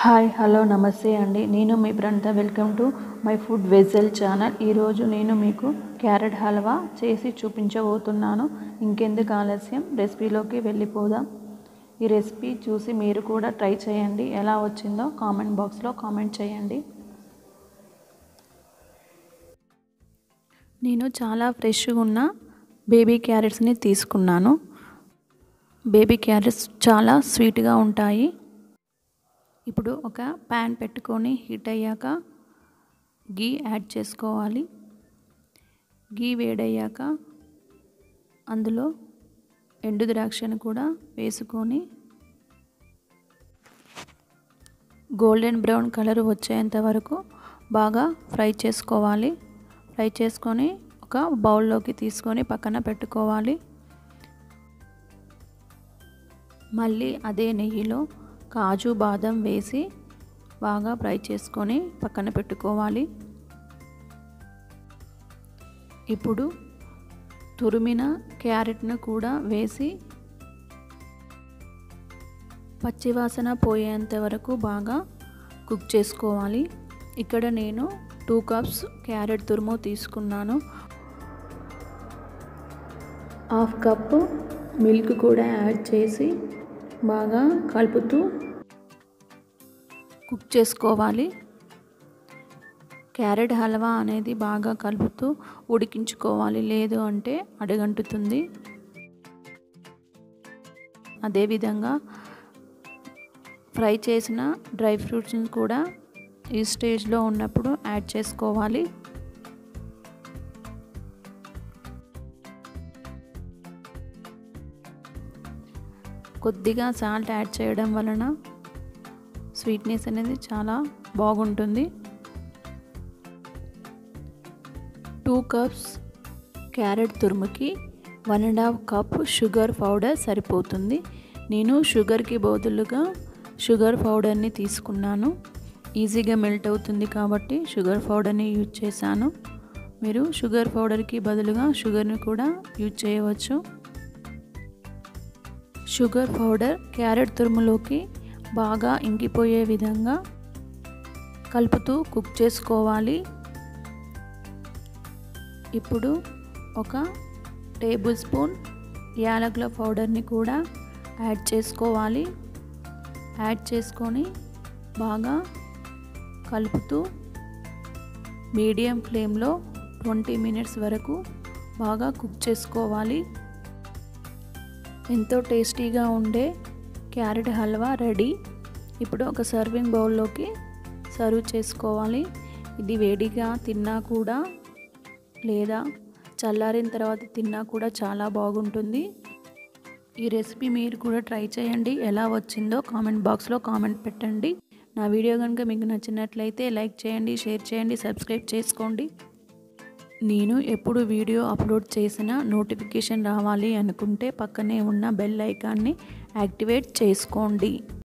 hi hello నమస్తే అండి నేను మీ Pranatha welcome to my food వెజల్ ఛానల్ ఈరోజు నేను మీకు క్యారెట్ హల్వా చేసి చూపించబోతున్నాను ఇంకెందుకు ఆలస్యం రెసిపీలోకి వెళ్ళిపోదాం ఈ రెసిపీ చూసి మీరు కూడా ట్రై చేయండి ఎలా వచ్చిందో కామెంట్ బాక్స్లో కామెంట్ చేయండి నేను చాలా ఫ్రెష్గా ఉన్న బేబీ క్యారెట్స్ని తీసుకున్నాను బేబీ క్యారెట్స్ చాలా స్వీట్గా ఉంటాయి ఇప్పుడు ఒక ప్యాన్ పెట్టుకొని హీట్ అయ్యాక గీ యాడ్ చేసుకోవాలి గీ వేడయ్యాక అందులో ఎండు ద్రాక్షను కూడా వేసుకొని గోల్డెన్ బ్రౌన్ కలర్ వచ్చేంత వరకు బాగా ఫ్రై చేసుకోవాలి ఫ్రై చేసుకొని ఒక బౌల్లోకి తీసుకొని పక్కన పెట్టుకోవాలి మళ్ళీ అదే నెయ్యిలో కాజు బాదం వేసి బాగా ఫ్రై చేసుకొని పక్కన పెట్టుకోవాలి ఇప్పుడు తురిమిన క్యారెట్ను కూడా వేసి పచ్చివాసన పోయేంత వరకు బాగా కుక్ చేసుకోవాలి ఇక్కడ నేను టూ కప్స్ క్యారెట్ తురుము తీసుకున్నాను హాఫ్ కప్పు మిల్క్ కూడా యాడ్ చేసి బాగా కలుపుతూ కుక్ చేసుకోవాలి క్యారెట్ హల్వా అనేది బాగా కలుపుతూ ఉడికించుకోవాలి లేదు అంటే అడగంటుతుంది అదేవిధంగా ఫ్రై చేసిన డ్రై ఫ్రూట్స్ని కూడా ఈ స్టేజ్లో ఉన్నప్పుడు యాడ్ చేసుకోవాలి కొద్దిగా సాల్ట్ యాడ్ చేయడం వలన స్వీట్నెస్ అనేది చాలా బాగుంటుంది టూ కప్స్ క్యారెట్ తురుముకి one and half cup sugar powder సరిపోతుంది నేను షుగర్కి బదులుగా షుగర్ పౌడర్ని తీసుకున్నాను ఈజీగా మెల్ట్ అవుతుంది కాబట్టి షుగర్ పౌడర్ని యూజ్ చేశాను మీరు షుగర్ పౌడర్కి బదులుగా షుగర్ని కూడా యూజ్ చేయవచ్చు షుగర్ పౌడర్ క్యారెట్ తురుములోకి బాగా ఇంకిపోయే విధంగా కలుపుతూ కుక్ చేసుకోవాలి ఇప్పుడు ఒక టేబుల్ స్పూన్ యాలకుల పౌడర్ని కూడా యాడ్ చేసుకోవాలి యాడ్ చేసుకొని బాగా కలుపుతూ మీడియం ఫ్లేమ్లో ట్వంటీ మినిట్స్ వరకు బాగా కుక్ చేసుకోవాలి ఎంతో టేస్టీగా ఉండే క్యారెట్ హల్వా రెడీ ఇప్పుడు ఒక సర్వింగ్ బౌల్లోకి సర్వ్ చేసుకోవాలి ఇది వేడిగా తిన్నా కూడా లేదా చల్లారిన తర్వాత తిన్నా కూడా చాలా బాగుంటుంది ఈ రెసిపీ మీరు కూడా ట్రై చేయండి ఎలా వచ్చిందో కామెంట్ బాక్స్లో కామెంట్ పెట్టండి నా వీడియో కనుక మీకు నచ్చినట్లయితే లైక్ చేయండి షేర్ చేయండి సబ్స్క్రైబ్ చేసుకోండి నేను ఎప్పుడు వీడియో అప్లోడ్ చేసినా నోటిఫికేషన్ రావాలి అనుకుంటే పక్కనే ఉన్న బెల్ ఐకాన్ని యాక్టివేట్ చేసుకోండి